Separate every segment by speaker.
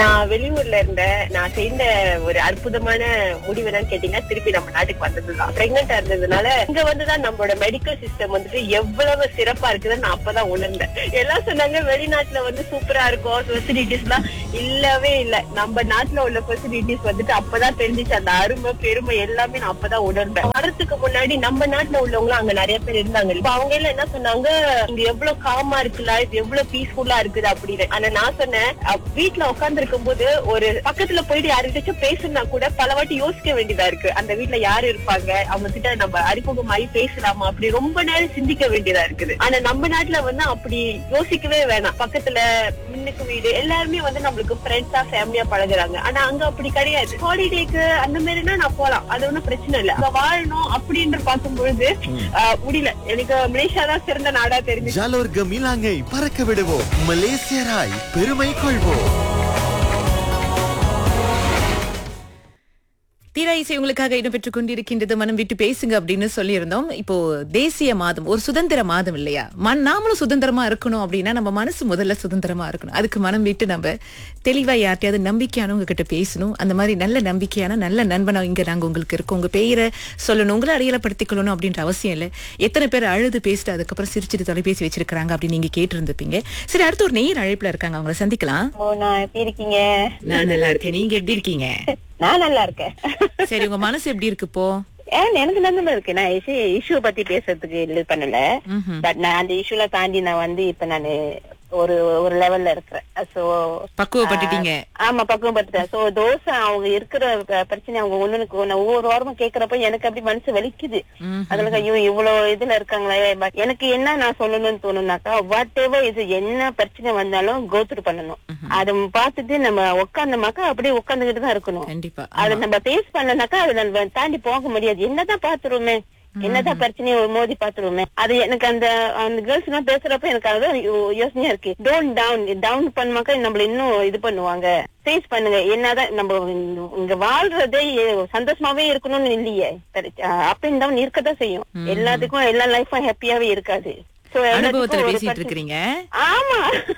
Speaker 1: நான் வெளியூர்ல இருந்தேன் நான் செய்த ஒரு அற்புதமான முடிவு என்னன்னு கேட்டீங்கன்னா திருப்பி நம்ம நாட்டுக்கு வந்ததுதான் பிரெக்னெண்டா இருந்ததுனால இங்க வந்துதான் நம்மளோட மெடிக்கல் சிஸ்டம் வந்துட்டு எவ்வளவு சிறப்பா இருக்குதுன்னு நான் அப்பதான் உணர்ந்தேன் எல்லாம் சொன்னாங்க வெளிநாட்டுல வந்து சூப்பரா இருக்கும் ஃபெசிலிட்டிஸ் எல்லாம் இல்லவே இல்ல நம்ம நாட்டுல உள்ள ஃபெசிலிட்டிஸ் வந்துட்டு அப்பதான் தெரிஞ்சுச்சு அந்த அருமை பெருமை எல்லாமே நான் அப்பதான் உணர்ந்தேன் வரதுக்கு முன்னாடி நம்ம நாட்டுல உள்ளவங்களும் அங்க நிறைய பேர் இருந்தாங்க இப்ப அவங்க எல்லாம் என்ன சொன்னாங்க இங்க எவ்வளவு காமா இருக்கு லைஃப் எவ்வளவு பீஸ்ஃபுல்லா இருக்குது அப்படின்னு ஆனா நான் சொன்னேன் அஹ், வீட்ல உட்கார்ந்து போது ஒரு பக்கத்துல போயிட்டு யாருக்கிட்டாச்சும் பேசுனா கூட பல வாட்டி யோசிக்க வேண்டியதா இருக்கு அந்த வீட்ல யாரு இருப்பாங்க அவங்க கிட்ட நம்ம அறிமுகமாயி பேசலாமா அப்படி ரொம்ப நேரம் சிந்திக்க வேண்டியதா இருக்குது ஆனா நம்ம நாட்டுல வந்து அப்படி யோசிக்கவே வேணாம் பக்கத்துல முன்னுக்கு வீடு எல்லாருமே வந்து நம்மளுக்கு ஃப்ரெண்ட்ஸா ஃபேமிலியா பழகுறாங்க ஆனா அங்க அப்படி கிடையாது ஹாலிடேக்கு அந்த மாதிரினா நான் போலாம் அது ஒண்ணும் பிரச்சனை இல்ல அங்க வாழணும் அப்படின்னு பார்க்கும்பொழுது ஆஹ், முடியல எனக்கு மலேசியா தான் சிறந்த நாடா தெரிஞ்சு
Speaker 2: ஜாலோர் கமிலாங்கை பறக்க விடுவோம் மலேசியராய் பெருமை கொள்வோம்
Speaker 3: தீரா இசை உங்களுக்காக இடம்பெற்றுக் கொண்டிருக்கின்றது மனம் விட்டு பேசுங்க அப்படின்னு சொல்லியிருந்தோம் இப்போ தேசிய மாதம் ஒரு சுதந்திர மாதம் இல்லையா மன் நாமளும் சுதந்திரமா இருக்கணும் அப்படின்னா நம்ம மனசு முதல்ல சுதந்திரமா இருக்கணும் அதுக்கு மனம் விட்டு நம்ம தெளிவா யார்ட்டையாவது நம்பிக்கையானவங்க கிட்ட பேசணும் அந்த மாதிரி நல்ல நம்பிக்கையான நல்ல நண்பனா இங்க நாங்க உங்களுக்கு இருக்கோம் உங்க பெயரை சொல்லணும் உங்களை அடையாளப்படுத்திக் கொள்ளணும் அப்படின்ற அவசியம் இல்லை எத்தனை பேர் அழுது பேசிட்டு அதுக்கப்புறம் சிரிச்சிட்டு தொலைபேசி வச்சிருக்காங்க அப்படின்னு நீங்க கேட்டிருந்திருப்பீங்க சரி அடுத்து ஒரு நேர் அழைப்புல இருக்காங்க அவங்கள சந்திக்கலாம்
Speaker 1: ஓ நான் எப்படி இருக்கீங்க
Speaker 3: நான் நல்லா இருக்கேன் நீங்க எப்படி இருக்கீங்க
Speaker 1: நான் நல்லா இருக்கேன்
Speaker 3: சரி உங்க மனசு எப்படி இருக்கு இப்போ
Speaker 1: ஏன் எனக்கு நல்லா இருக்கு நான் இஷ்யூ இஷ்யூ பத்தி பேசுறதுக்கு இது பண்ணல
Speaker 3: ம்ஹும்.
Speaker 1: பட் நான் அந்த இஷ்யூல தாண்டி நான் வந்து இப்ப நானு ஒரு ஒரு லெவல்ல இருக்கிறேன் சோ
Speaker 3: பக்குவப்பட்டுட்டீங்க
Speaker 1: ஆமா பக்குவம் பட்டுட்டேன் சோ தோசை அவங்க இருக்கிற ப- பிரச்சனை அவங்க ஒண்ணுக்கு ஒண்ணு ஒவ்வொரு வாரமும் கேக்குறப்ப எனக்கு அப்படி மனசு வலிக்குது
Speaker 3: ம்ஹும்.
Speaker 1: அதுல ஐயோ இவ்வளவு இதுல இருக்காங்களே but எனக்கு என்ன நான் சொல்லணும்னு தோணுனாக்கா வாட் எவர் இது என்ன பிரச்சனை வந்தாலும் கோத்ரூ பண்ணணும் அதை பார்த்துட்டு நம்ம உட்கார்ந்தோமாக்கா அப்படியே உட்கார்ந்துகிட்டு தான் இருக்கணும்
Speaker 3: கண்டிப்பா
Speaker 1: அதை நம்ம ஃபேஸ் பண்ணனாக்கா அதை நம்ம தாண்டி போக முடியாது என்னதான் பாத்துருவோமே என்னதான் பிரச்சனையை மோதி பாத்துருவோமே அது எனக்கு அந்த அந்த கேர்ள்ஸ் எல்லாம் பேசுறப்ப எனக்கு அதுதான் யோ- யோசனையா இருக்கு டோன்ட் டவுன் டவுன் பண்ணாக்கா நம்மள இன்னும் இது பண்ணுவாங்க ஃபேஸ் பண்ணுங்க என்னதான் நம்ம இங்க- இங்க வாழ்றதே சந்தோஷமாவே இருக்கணும்னு இல்லையே அப் அண்ட் டவுன் இருக்கதான் செய்யும் எல்லாத்துக்கும் எல்லா லைஃபும் ஹாப்பியாவே இருக்காது So,
Speaker 3: அனுபவத்துல
Speaker 1: எல்லாத்துக்கும் ஒரு
Speaker 3: பேசிட்டு
Speaker 1: பிரச்சனை-
Speaker 3: இருக்கிறீங்க
Speaker 1: ஆமா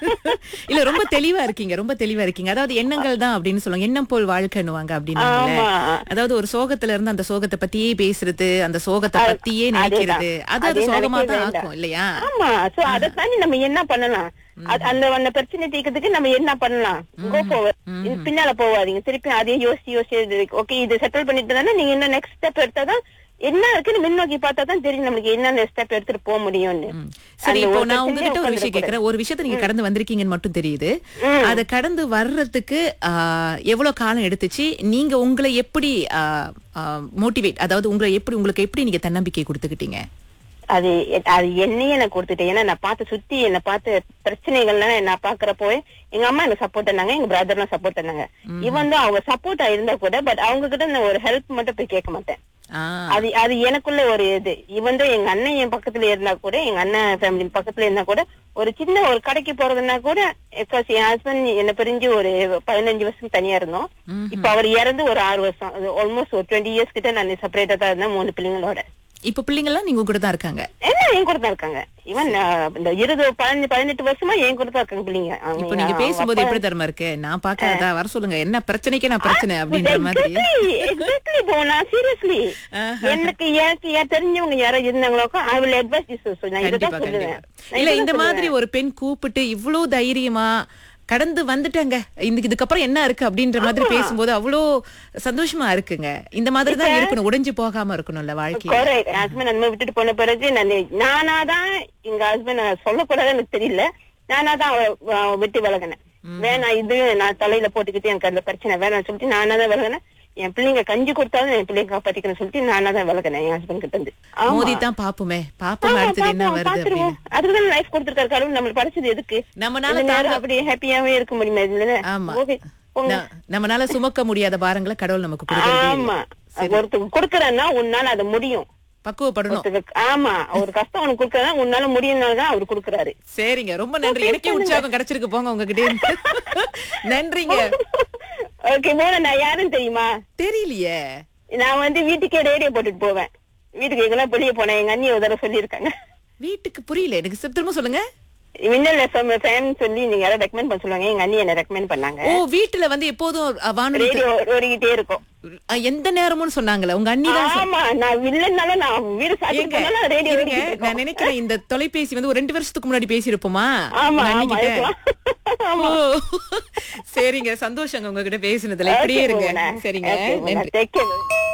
Speaker 3: இல்ல ரொம்ப தெளிவா இருக்கீங்க ரொம்ப தெளிவா இருக்கீங்க அதாவது எண்ணங்கள் தான் அப்படின்னு சொல்லுவாங்க எண்ணம் போல் வாழ்க்கைன்னுவாங்க அப்படின்னு
Speaker 1: ஆமா.
Speaker 3: அதாவது ஒரு சோகத்துல இருந்து அந்த சோகத்தை பத்தியே பேசுறது அந்த சோகத்தை
Speaker 1: அது-
Speaker 3: பத்தியே
Speaker 1: அதேதான்.
Speaker 3: நினைக்கிறது அது அது
Speaker 1: அதே
Speaker 3: சோகமா
Speaker 1: நினைக்க
Speaker 3: தான்
Speaker 1: வேண்டாம்.
Speaker 3: ஆக்கும் இல்லையா
Speaker 1: ஆமா சோ அதை தாண்டி நம்ம என்ன பண்ணலாம் அது- அந்த அந்த பிரச்சனை தீர்க்கிறதுக்கு நம்ம என்ன பண்ணலாம் கோ போவர் பின்னால போவாதீங்க திருப்பி அதையே யோசிச்சு யோசிச்சு ஓகே இது செட்டில் பண்ணிட்டு தானே நீங்க இன்னும் நெக்ஸ்ட் ஸ்டெப் எடுத்தாதான் என்ன இருக்குன்னு முன்னோக்கி பார்த்தா தான் தெரியும் நம்மளுக்கு என்ன ஸ்டெப் எடுத்துட்டு போக முடியும்னு
Speaker 3: ம். சரி
Speaker 1: அந்த
Speaker 3: இப்போ
Speaker 1: ஒரு
Speaker 3: நான்
Speaker 1: பிரச்சனையே
Speaker 3: உங்ககிட்ட ஒரு விஷயம்
Speaker 1: உட்கார்ந்திடக்கூடாது.
Speaker 3: கேக்குறேன் ஒரு விஷயத்தை நீங்க கடந்து வந்திருக்கீங்கன்னு மட்டும் தெரியுது அத கடந்து வர்றதுக்கு ஆ, எவ்வளவு காலம் எடுத்துச்சு நீங்க உங்களை எப்படி மோட்டிவேட் அதாவது உங்களை எப்படி உங்களுக்கு எப்படி நீங்க தன்னம்பிக்கை கொடுத்துக்கிட்டீங்க
Speaker 1: அது அது என்னையே நான் கொடுத்துட்டேன் ஏன்னா நான் பார்த்து சுத்தி என்ன பார்த்து பிரச்சனைகள்லாம் நான் பாக்குறப்போ எங்க அம்மா எனக்கு சப்போர்ட் பண்ணாங்க எங்க பிரதர்லாம் சப்போர்ட் பண்ணாங்க இவன் தான் அவங்க சப்போர்ட்டா இருந்தா கூட பட் அவங்க கிட்ட நான் ஒரு ஹெல்ப் மட்டும் போய் கேட்க மாட்டேன்
Speaker 3: ஆ,
Speaker 1: அது அது எனக்குள்ள ஒரு இது இவன் தான் எங்க அண்ணன் என் பக்கத்துல இருந்தா கூட எங்க அண்ணன் ஃபேமிலி பக்கத்துல இருந்தா கூட ஒரு சின்ன ஒரு கடைக்கு போறதுன்னா கூட because என் ஹஸ்பண்ட் என்ன பிரிஞ்சு ஒரு பதினஞ்சு வருஷம் தனியா இருந்தோம் இப்ப அவர் இறந்து ஒரு ஆறு வருஷம் ஆல்மோஸ்ட் ஒரு டுவெண்ட்டி இயர்ஸ் கிட்ட நான் செப்பரேட்டா தான் இருந்தேன் மூணு பிள்ளைங்களோட
Speaker 3: இப்ப பிள்ளைங்க எல்லாம் நீங்க கூட தான் இருக்காங்க
Speaker 1: என்ன என் கூட தான் இருக்காங்க இவன் இந்த இருபது பதினஞ்சு பதினெட்டு வருஷமா என் கூட தான் இருக்காங்க பிள்ளைங்க அவங்க-
Speaker 3: இப்ப நீங்க
Speaker 1: அவங்க
Speaker 3: பேசும்போது
Speaker 1: அப்பா-
Speaker 3: எப்படி தரமா இருக்கு நான் பாக்காதா வர சொல்லுங்க என்ன பிரச்சனைக்கு நான் பிரச்சனை அப்படின்ற மாதிரி
Speaker 1: Exactly, exactly போனா சீரியஸ்லி எனக்கு எனக்கு ஏன் தெரிஞ்சவங்க யாராவது இருந்தாங்களோக்கோ ஐ வில் அட்வைஸ் திஸ் நான்
Speaker 3: கண்டிப்பா
Speaker 1: இதுதான் சொல்லுவேன்
Speaker 3: கண்டிப்பா
Speaker 1: நான்
Speaker 3: இல்ல
Speaker 1: இதுதான்
Speaker 3: இந்த மாதிரி
Speaker 1: சொல்லுவேன்.
Speaker 3: ஒரு பெண் கூப்பிட்டு இவ்ளோ தைரியமா கடந்து வந்துட்டேங்க இந்த இதுக்கப்புறம் என்ன இருக்கு அப்படின்ற மாதிரி பேசும்போது அவ்வளோ சந்தோஷமா இருக்குங்க இந்த மாதிரி தான் இருக்கணும் உடைஞ்சு போகாம இருக்கணும்ல வாழ்க்கையில
Speaker 1: Correct. என் husband அந்த மாதிரி விட்டுட்டு போன பிறகு நான் நானா தான் எங்க ஹஸ்பண்ட் சொல்லக்கூடாது எனக்கு தெரியல நானா தான் அவ- அவ விட்டு விலகினேன் வேணாம் இது நான் தலையில போட்டுக்கிட்டு எனக்கு அந்த பிரச்சனை வேணாம்னு சொல்லிட்டு நானா தான் விலகினேன் என் பிள்ளைங்க கஞ்சி கொடுத்தாலும் என் பிள்ளைங்க காப்பாத்திக்கணும்னு சொல்லிட்டு நானா தான் விலகினேன் என் ஹஸ்பண்ட் கிட்ட இருந்து ஆமா.
Speaker 3: மோதி தான் பாப்போமே பாப்போம்
Speaker 1: ஆமா,
Speaker 3: அடுத்தது என்ன
Speaker 1: பாப்போம்,
Speaker 3: வருது
Speaker 1: பாத்துருவோம்.
Speaker 3: அப்படின்னு
Speaker 1: அதுக்குதான் லைஃப் கொடுத்திருக்காரு கடவுள் நம்மளுக்கு படைச்சது எதுக்கு
Speaker 3: நம்மனால
Speaker 1: இந்த நேரம்
Speaker 3: தாங்க-
Speaker 1: அப்படியே ஹாப்பியாவே இருக்க முடியுமா இதுல
Speaker 3: ஆமா
Speaker 1: ஓகே போங்க.
Speaker 3: ந- நம்மனால சுமக்க முடியாத பாரங்களை கடவுள் நமக்கு கொடுக்கறதே இல்ல.
Speaker 1: ஆமா ஒருத்தருக்கு கொடுக்கறன்னா உன்னால அது முடியும்
Speaker 3: பக்குவப்படணும்
Speaker 1: ஒருத்தருக்கு ஆமா ஒரு கஷ்டம் உனக்கு கொடுக்கறதா உன்னால முடியும்னாலதான் அவர் கொடுக்கறாரு
Speaker 3: சரிங்க ரொம்ப நன்றி எனக்கே உற்சாகம் கிடைச்சிருக்கு போங்க உங்ககிட்ட இருந்து. நன்றிங்க
Speaker 1: ஓகே போன நான் யாருன்னு தெரியுமா
Speaker 3: தெரியலையே
Speaker 1: நான் வந்து வீட்டுக்கே ரேடியோ போட்டுட்டு போவேன் வீட்டுக்கு எங்கெல்லாம் வெளியே போனேன் எங்க அண்ணி ஒரு தடவை சொல்லியிருக்காங்க
Speaker 3: வீட்டுக்கு புரியல எனக்கு சிப் திரும்ப சொல்லுங்க
Speaker 4: மின்னல் எஃப்எம் ஃபேன் சொல்லி நீங்க யாராவது ரெக்கமெண்ட் பண்ண சொல்லுவாங்க எங்க அண்ணி என்ன ரெக்கமெண்ட் பண்ணாங்க
Speaker 3: ஓ வீட்டுல வந்து எப்போதும் அ, வானொலி
Speaker 4: ரேடியோ ஓடிக்கிட்டே இருக்கும்
Speaker 3: அ, எந்த நேரமும் சொன்னாங்கல்ல உங்க அண்ணி தான்
Speaker 4: ஆமா நான் இல்லைன்னாலும் நான் வீடு சாத்தி
Speaker 3: ஏங்க,
Speaker 4: போனாலும் ரேடியோ
Speaker 3: இருங்க, நான் நினைக்கிறேன் இந்த தொலைபேசி வந்து ஒரு ரெண்டு வருஷத்துக்கு முன்னாடி பேசியிருப்போமா
Speaker 4: ஆமா
Speaker 3: உங்க
Speaker 4: ஆமா
Speaker 3: அண்ணிகிட்ட?
Speaker 4: இருக்கலாம்
Speaker 3: ஓ, சரிங்க சந்தோஷங்க உங்ககிட்ட பேசுனதுல இப்படியே
Speaker 4: Okay,
Speaker 3: இருங்க
Speaker 4: Mona.
Speaker 3: சரிங்க
Speaker 4: Okay, Mona.
Speaker 3: நன்றி
Speaker 4: Take care.